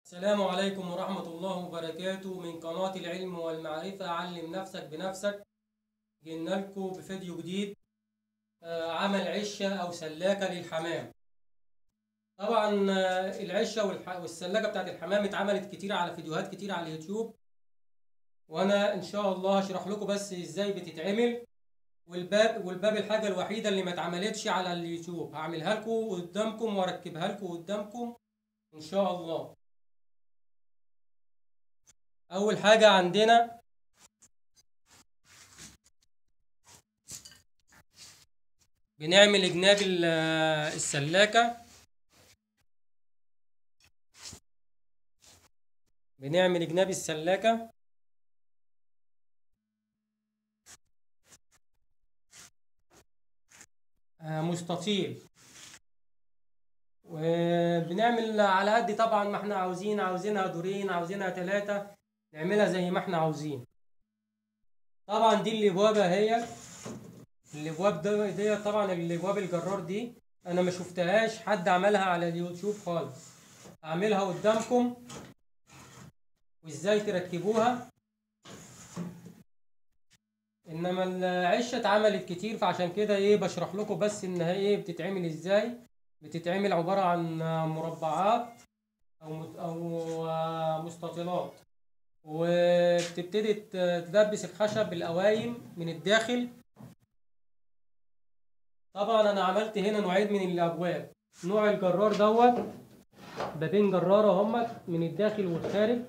السلام عليكم ورحمة الله وبركاته من قناة العلم والمعرفة علم نفسك بنفسك جينا لكم بفيديو جديد آه، عمل عشة أو سلاكة للحمام طبعا آه، العشة والح- والسلاكة بتاعت الحمام اتعملت كتير على فيديوهات كتير على اليوتيوب وأنا إن شاء الله هشرح لكم بس إزاي بتتعمل والباب والباب الحاجة الوحيدة اللي ما اتعملتش على اليوتيوب هعملها لكم قدامكم واركبها لكم قدامكم إن شاء الله أول حاجة عندنا بنعمل جناب ال- السلاكة بنعمل جناب السلاكة آه، مستطيل وبنعمل على قد طبعا ما احنا عاوزين عاوزينها دورين عاوزينها ثلاثة نعملها زي ما احنا عاوزين طبعا دي الابواب اهي الابواب ده دي طبعا الابواب الجرار دي انا ما شفتهاش حد عملها على اليوتيوب خالص اعملها قدامكم وازاي تركبوها انما العشه اتعملت كتير فعشان كده ايه بشرح لكم بس انها ايه بتتعمل ازاي بتتعمل عباره عن مربعات او مت- او آه، مستطيلات وبتبتدي ت- تدبس الخشب بالقوايم من الداخل طبعا انا عملت هنا نوعين من الابواب نوع الجرار دوت بابين جرارة همت من الداخل والخارج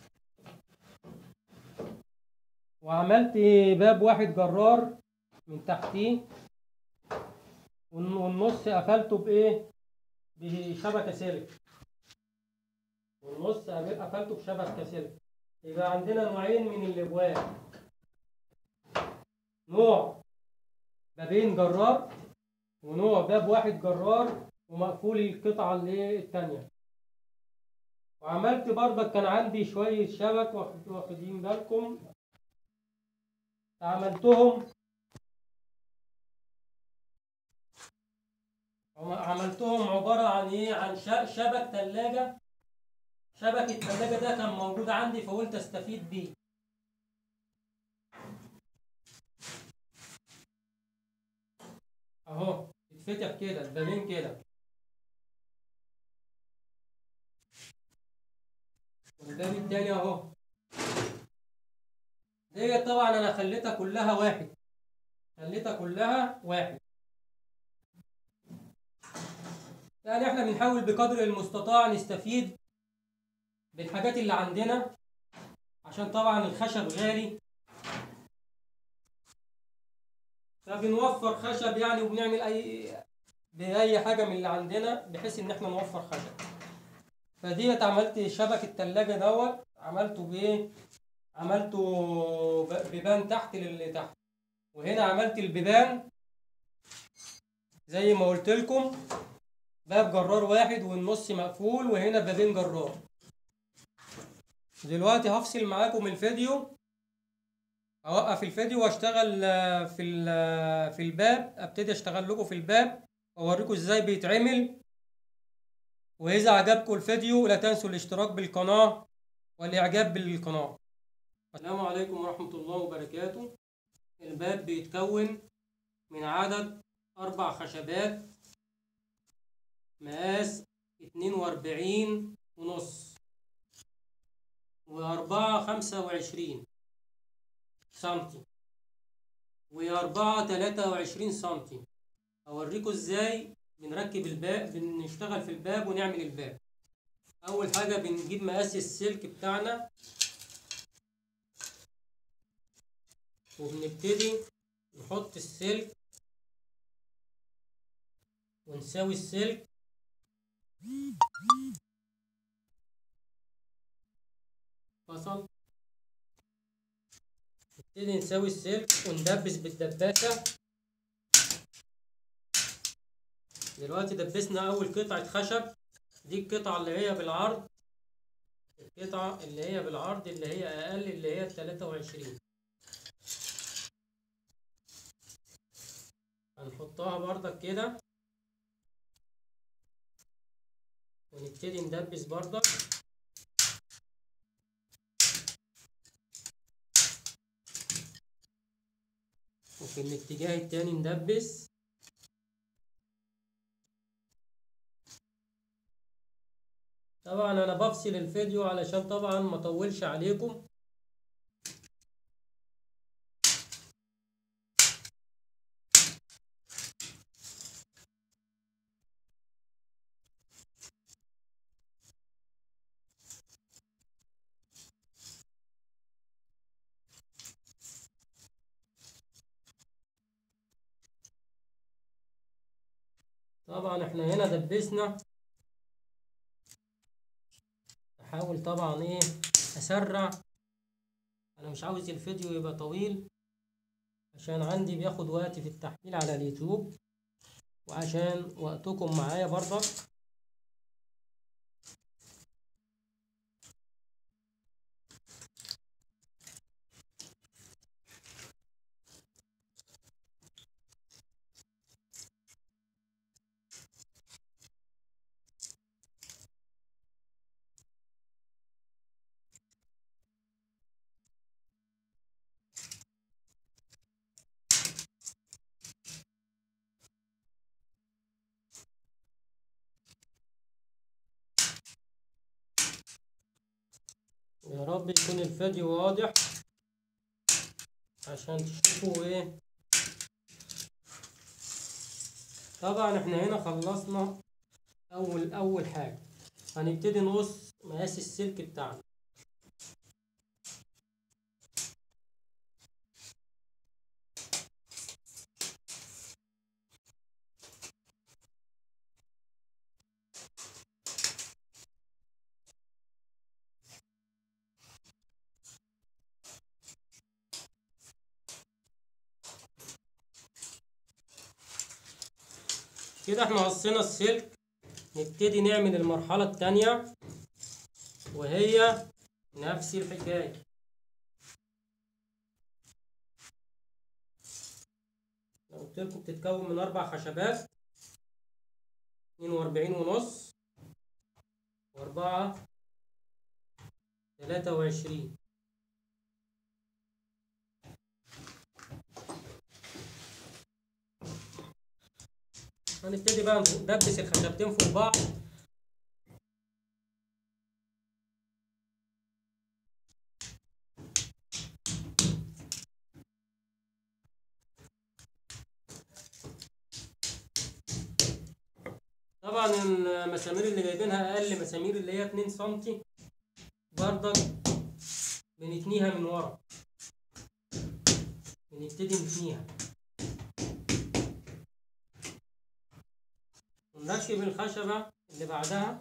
وعملت باب واحد جرار من تحتيه والن- والنص قفلته بايه بشبكة سلك والنص قفلته بشبكة سلك يبقى عندنا نوعين من الابواب نوع بابين جرار ونوع باب واحد جرار ومقفول القطعة اللي هي التانية وعملت برضك كان عندي شوية شبك واخد- واخدين بالكم عملتهم عملتهم عبارة عن ايه عن ش- شبك تلاجة شبك التلاجة ده كان موجود عندي فقلت استفيد بيه اهو يتفتح كده البابين كده والباب التاني اهو ديت طبعا انا خليتها كلها واحد خليتها كلها واحد يعني احنا بنحاول بقدر المستطاع نستفيد بالحاجات اللي عندنا عشان طبعا الخشب غالي فبنوفر خشب يعني وبنعمل اي باي حاجه من اللي عندنا بحيث ان احنا نوفر خشب فديت عملت شبك التلاجة دوت عملته بايه عملته ب- بيبان تحت للي تحت وهنا عملت البيبان زي ما قلت لكم باب جرار واحد والنص مقفول وهنا بابين جرار دلوقتي هفصل معاكم الفيديو اوقف الفيديو واشتغل آه، في ال- آه، في الباب ابتدي اشتغل لكم في الباب واوريكم ازاي بيتعمل واذا عجبكم الفيديو لا تنسوا الاشتراك بالقناة والاعجاب بالقناة السلام عليكم ورحمة الله وبركاته الباب بيتكون من عدد اربع خشبات مقاس اتنين واربعين ونص وأربعة خمسة وعشرين سنتي وأربعة تلاتة وعشرين سنتي أوريكم إزاي بنركب الباب بنشتغل في الباب ونعمل الباب أول حاجة بنجيب مقاس السلك بتاعنا وبنبتدي نحط السلك ونساوي السلك فصل نبتدي نساوي السلك وندبس بالدباسة دلوقتي دبسنا أول قطعة خشب دي القطعة اللي هي بالعرض القطعة اللي هي بالعرض اللي هي أقل اللي هي التلاتة وعشرين هنحطها بردك كده ونبتدي ندبس بردك في الاتجاه التاني ندبس طبعا انا بفصل الفيديو علشان طبعا ما اطولش عليكم طبعا احنا هنا دبسنا احاول طبعا ايه اسرع انا مش عاوز الفيديو يبقى طويل عشان عندي بياخد وقت في التحميل على اليوتيوب وعشان وقتكم معايا برضك يا رب يكون الفيديو واضح عشان تشوفوا ايه طبعا احنا هنا خلصنا اول اول حاجة هنبتدي نقص مقاس السلك بتاعنا كده احنا قصينا السلك نبتدي نعمل المرحلة التانية وهي نفس الحكاية لو قلت لكم بتتكون من أربع خشبات اتنين وأربعين ونص وأربعة تلاتة وعشرين هنبتدي بقى ندبس الخشبتين فوق بعض طبعا المسامير اللي جايبينها اقل مسامير اللي هي 2 سنتي برضك بنتنيها من ورا بنبتدي نتنيها ونركب الخشبة اللي بعدها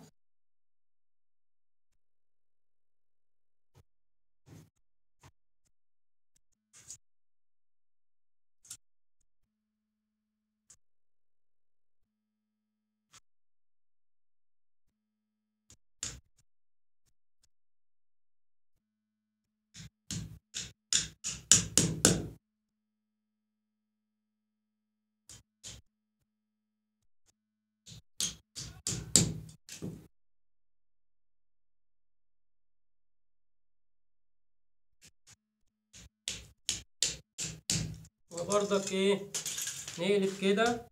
وبرضك ايه نقلب كده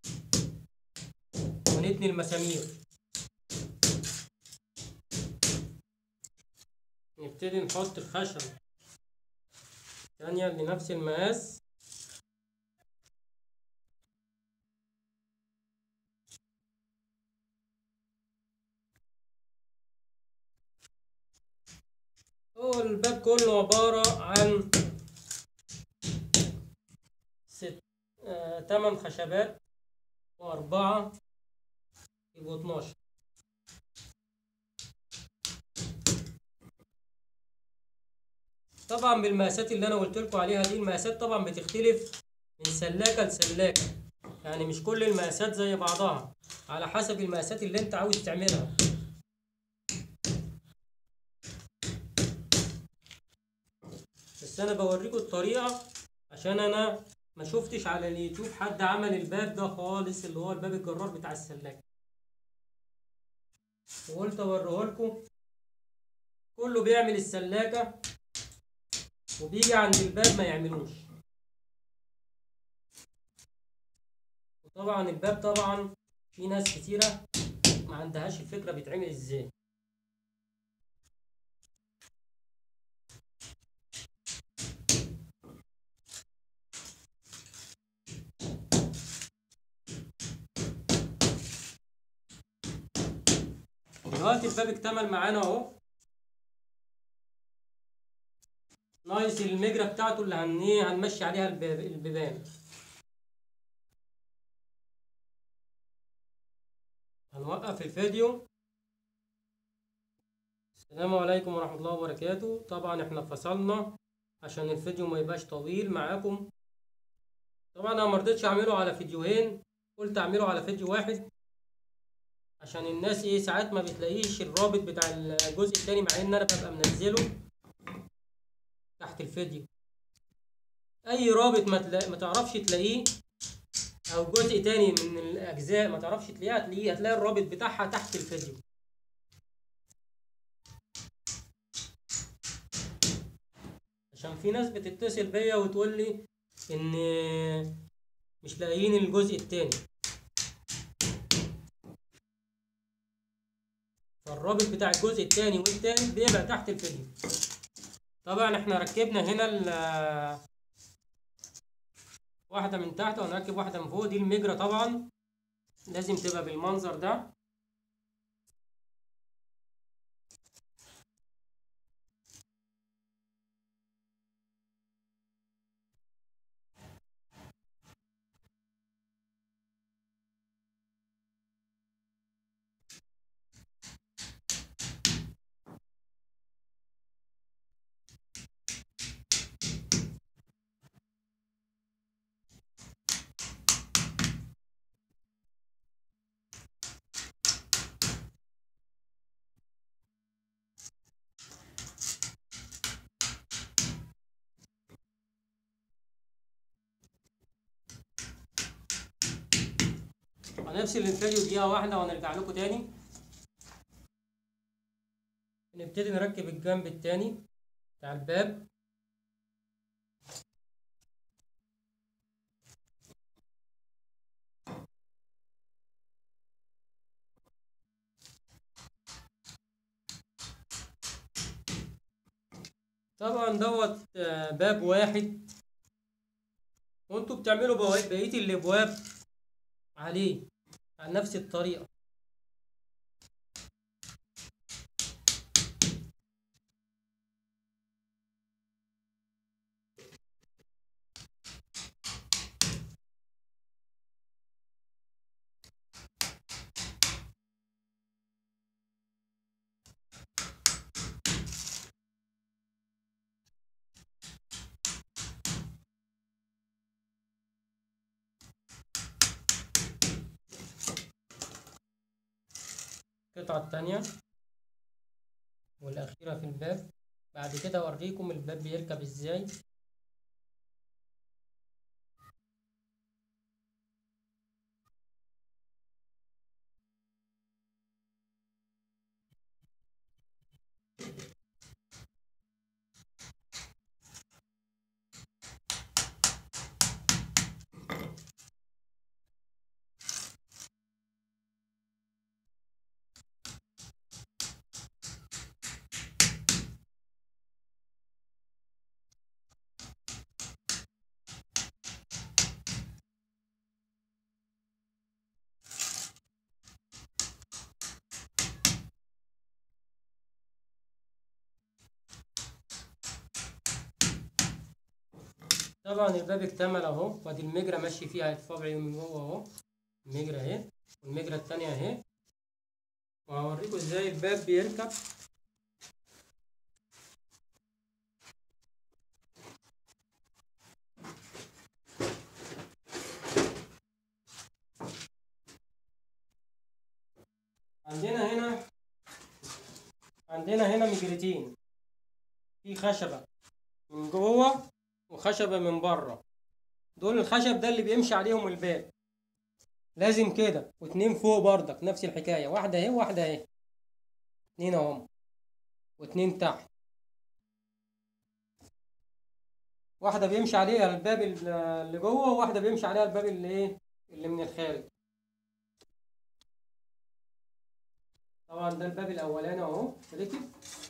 ونتني المسامير نبتدي نحط الخشب الثانية لنفس المقاس هو الباب كله عبارة عن ست آه، تمن خشبات وأربعة يبقوا اتناشر طبعا بالمقاسات اللي أنا قلت لكم عليها دي المقاسات طبعا بتختلف من سلاكة لسلاكة يعني مش كل المقاسات زي بعضها على حسب المقاسات اللي أنت عاوز تعملها بس أنا بوريكم الطريقة عشان أنا ما شفتش على اليوتيوب حد عمل الباب ده خالص اللي هو الباب الجرار بتاع السلاكة وقلت اوريه لكم كله بيعمل السلاكة وبيجي عند الباب ما يعملوش طبعا الباب طبعا في ناس كتيرة ما عندهاش الفكرة بيتعمل ازاي دلوقتي الباب اكتمل معانا اهو ناقص المجرى بتاعته اللي هن ايه هنمشي عليها الباب البيبان هنوقف الفيديو السلام عليكم ورحمة الله وبركاته طبعا احنا فصلنا عشان الفيديو ما يبقاش طويل معاكم طبعا انا مرضتش اعمله على فيديوهين قلت اعمله على فيديو واحد عشان الناس ايه ساعات ما بتلاقيش الرابط بتاع الجزء التاني مع ان انا ببقى منزله تحت الفيديو اي رابط ما, تلا... ما تعرفش تلاقيه او جزء تاني من الاجزاء ما تعرفش تلاقيه هتلاقيه هتلاقي الرابط بتاعها تحت الفيديو عشان في ناس بتتصل بيا وتقول لي ان مش لاقيين الجزء التاني فالرابط بتاع الجزء التاني والتالت بيبقى تحت الفيديو طبعا احنا ركبنا هنا ال واحدة من تحت وهنركب واحدة من فوق دي المجرى طبعا لازم تبقى بالمنظر ده هنفصل الفيديو دقيقة واحدة وهنرجع لكم تاني نبتدي نركب الجنب التاني بتاع الباب طبعا دوت آه، باب واحد وانتوا بتعملوا بوا- بقية الابواب عليه على نفس الطريقة القطعة التانية والأخيرة في الباب بعد كده أوريكم الباب بيركب إزاي طبعا الباب اكتمل اهو وادي المجرى ماشي فيها الطبع من جوه اهو المجرى اهي والمجرى التانية اهي وهوريكم ازاي الباب بيركب عندنا هنا عندنا هنا مجرتين في خشبة من جوه وخشبة من بره دول الخشب ده اللي بيمشي عليهم الباب لازم كده واتنين فوق برضك نفس الحكاية واحدة اهي وواحدة اهي اتنين اهم واتنين تحت واحدة بيمشي عليها الباب ال- اللي جوه وواحدة بيمشي عليها الباب اللي ايه اللي من الخارج طبعا ده الباب الاولاني اهو ركب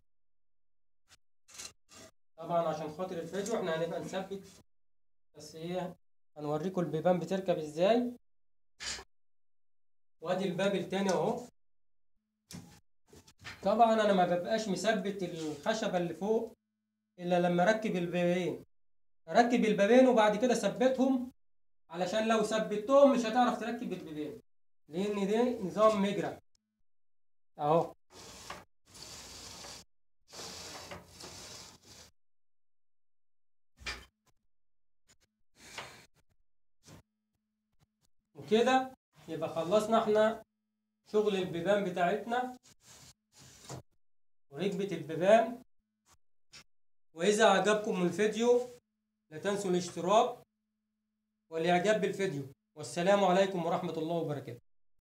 طبعا عشان خاطر الفيديو احنا هنبقى نثبت بس ايه هنوريكم البيبان بتركب ازاي وادي الباب التاني اهو طبعا انا ما ببقاش مثبت الخشبه اللي فوق الا لما اركب البابين اركب البابين وبعد كده ثبتهم علشان لو ثبتهم مش هتعرف تركب البيبين لان ده نظام مجرى اهو وكده يبقى خلصنا احنا شغل البيبان بتاعتنا وركبة البيبان وإذا عجبكم الفيديو لا تنسوا الاشتراك والإعجاب بالفيديو والسلام عليكم ورحمة الله وبركاته